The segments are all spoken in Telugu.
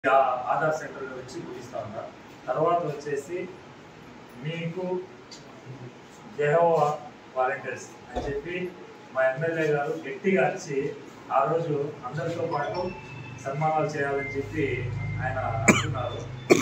ఆ- ఆధార్ సెంటర్ వచ్చి ముగిస్తా ఉన్నా తర్వాత వచ్చేసి మీకు జెహోవా వాలంటీర్స్ అని చెప్పి మా ఎమ్మెల్యే గారు గట్టిగా అరిచి ఆ రోజు అందరితో పాటు సన్మానాలు చేయాలని చెప్పి ఆయన అంటున్నారు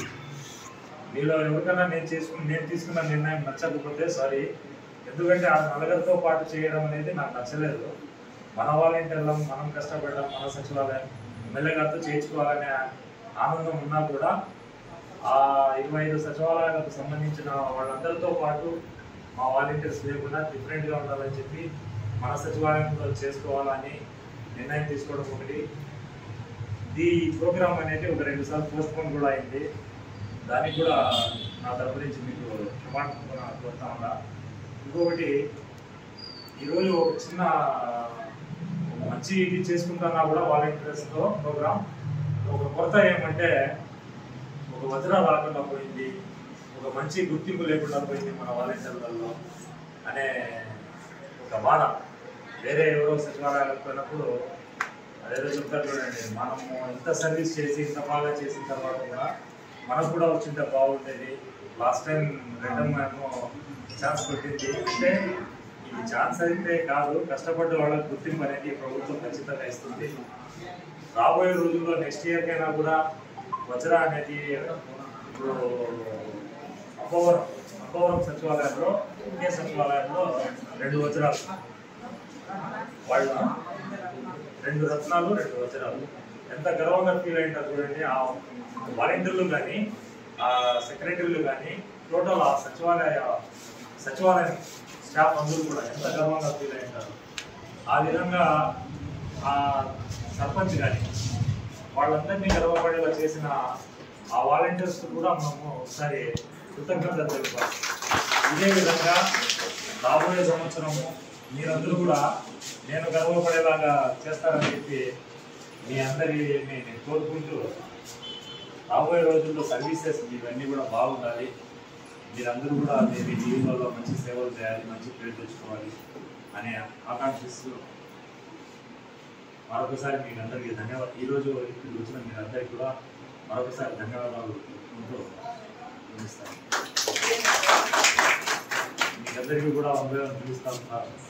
మీలో ఎవరికైనా నేను చేసుకుని నేను తీసుకున్న నిర్ణయం నచ్చకపోతే సారీ ఎందుకంటే ఆ నలుగురితో పాటు చేయడం అనేది నాకు నచ్చలేదు మన వాలంటీర్లం మనం కష్టపడడం మన సచివాలయం ఎమ్మెల్యే గారితో చేయించుకోవాలనే ఆనందం ఉన్నా కూడా ఆ ఇరవై ఐదు సచివాలయాలకు సంబంధించిన వాళ్ళందరితో పాటు మా వాలంటీర్స్ లేకుండా డిఫరెంట్గా ఉండాలని చెప్పి మన సచివాలయంలో చేసుకోవాలని నిర్ణయం తీసుకోవడం ఒకటి ఈ ప్రోగ్రామ్ అనేది ఒక రెండు సార్లు పోస్ట్ పోన్ కూడా అయింది దానికి కూడా నా తరపు నుంచి మీకు క్షమాపణ కోరుతా ఉన్నా ఇంకొకటి ఈరోజు ఒక చిన్న ఒక మంచి ఇది చేసుకుంటున్నా కూడా వాలంటీర్స్తో ప్రోగ్రామ్ ఒక కొరత ఏమంటే ఒక వజ్ర రాకుండా పోయింది ఒక మంచి గుర్తింపు లేకుండా పోయింది మన వాలంటీర్లలో అనే ఒక బాధ వేరే ఎవరో సచివాలయాలకు పోయినప్పుడు అదేదో చెప్తారు చూడండి మనము ఇంత సర్వీస్ చేసి ఇంత బాగా చేసిన తర్వాత కూడా మనకు కూడా వచ్చింటే బాగుండేది లాస్ట్ టైం రెండమ్మ ఏమో ఛాన్స్ కొట్టింది అంటే ఇది ఛాన్స్ అయితే కాదు కష్టపడ్డ వాళ్ళకి గుర్తింపు అనేది ఈ ప్రభుత్వం ఖచ్చితంగా ఇస్తుంది రాబోయే రోజుల్లో నెక్స్ట్ ఇయర్కైనా కూడా వజ్ర అనేది ఇప్పుడు అబ్బవరం అబ్బవరం సచివాలయంలో ఒకే సచివాలయంలో రెండు వజ్రాలు వాళ్ళ రెండు రత్నాలు రెండు వజ్రాలు ఎంత గర్వంగా ఫీల్ అయింటారు చూడండి ఆ వాలంటీర్లు కానీ ఆ సెక్రటరీలు కానీ టోటల్ ఆ సచివాలయ సచివాలయం స్టాఫ్ అందరూ కూడా ఎంత గర్వంగా ఫీల్ అయింటారు ఆ విధంగా ఆ సర్పంచ్ కానీ వాళ్ళందరినీ గర్వపడేలా చేసిన ఆ వాలంటీర్స్ కూడా మనము ఒకసారి కృతజ్ఞత తెలుపాలి ఇదే విధంగా రాబోయే సంవత్సరము మీరందరూ కూడా నేను గర్వపడేలాగా చేస్తారని చెప్పి మీ అందరిని నేను కోరుకుంటూ రాబోయే రోజుల్లో సర్వీసెస్ ఇవన్నీ కూడా బాగుండాలి మీరందరూ కూడా మీ మీ జీవితంలో మంచి సేవలు చేయాలి మంచి పేరు తెచ్చుకోవాలి అనే ఆకాంక్షిస్తూ మరొకసారి మీకు అందరికీ ధన్యవాదాలు ఈరోజు ఇక్కడికి వచ్చిన మీరందరికీ కూడా మరొకసారి ధన్యవాదాలు తెలుపుకుంటూ ముగిస్తాను మీకందరికీ కూడా వందలు పిలుస్తాను